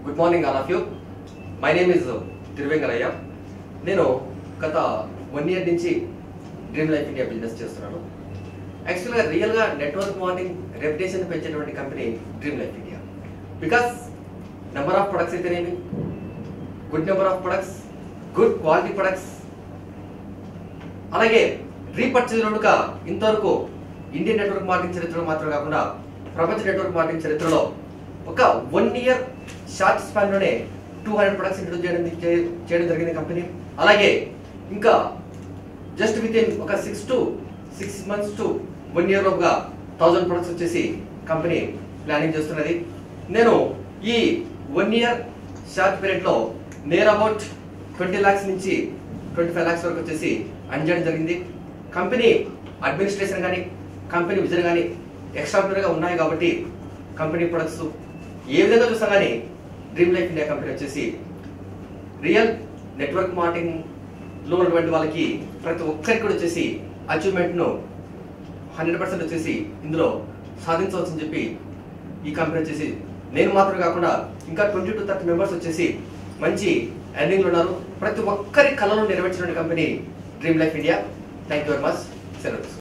good morning all of you my name is Tiruvengarayya నేను గత one year నుంచి dream life India business చేస్తున్నాను యాక్చువల్గా రియల్గా నెట్వర్క్ మార్నింగ్ రెప్యుటేషన్ పెంచేటువంటి company dream life India because number of products అయితేనేమి good number of products good quality products అలాగే రీపర్చేజ్లుగా ఇంతవరకు ఇండియన్ నెట్వర్క్ మార్కెటింగ్ చరిత్రలో మాత్రం కాకుండా ప్రపంచ నెట్వర్క్ మార్కెటింగ్ చరిత్రలో ఒక వన్ ఇయర్ షార్ట్ స్పాన్లోనే టూ హండ్రెడ్ ప్రొడక్ట్స్ ఇంట్రొడ్యూస్ చేయడం చే- చేయడం జరిగింది కంపెనీ అలాగే ఇంకా జస్ట్ విత్ ఇన్ ఒక six to six months to one year లోపుగా థౌజండ్ ప్రొడక్ట్స్ వచ్చేసి కంపెనీ ప్లానింగ్ చేస్తున్నది నేను ఈ వన్ ఇయర్ షార్ట్ పీరియడ్లో నేర్ అబౌట్ ట్వంటీ ల్యాక్స్ నుంచి ట్వంటీ ఫైవ్ ల్యాక్స్ వరకు వచ్చేసి అర్న్ చేయడం జరిగింది కంపెనీ అడ్మినిస్ట్రేషన్ కానీ కంపెనీ విజన్ కానీ ఎక్స్ట్రాడినరీగా ఉన్నాయి కాబట్టి కంపెనీ ప్రొడక్ట్స్ ఏ విధంగా చూసినా కానీ డ్రీమ్ లైఫ్ ఇండియా కంపెనీ వచ్చేసి రియల్ నెట్వర్క్ మార్కెటింగ్లో ఉన్నటువంటి వాళ్ళకి ప్రతి ఒక్కరికి కూడా వచ్చేసి అచీవ్మెంట్ను హండ్రెడ్ పర్సెంట్ వచ్చేసి ఇందులో సాధించవచ్చని చెప్పి ఈ కంపెనీ వచ్చేసి నేను మాత్రం కాకుండా ఇంకా ట్వంటీ టు థర్టీ మెంబర్స్ వచ్చేసి మంచి ఎర్నింగ్లు ఉన్నారు ప్రతి ఒక్కరి కళను నెరవేర్చిన company dream life India thank you very much సెలవు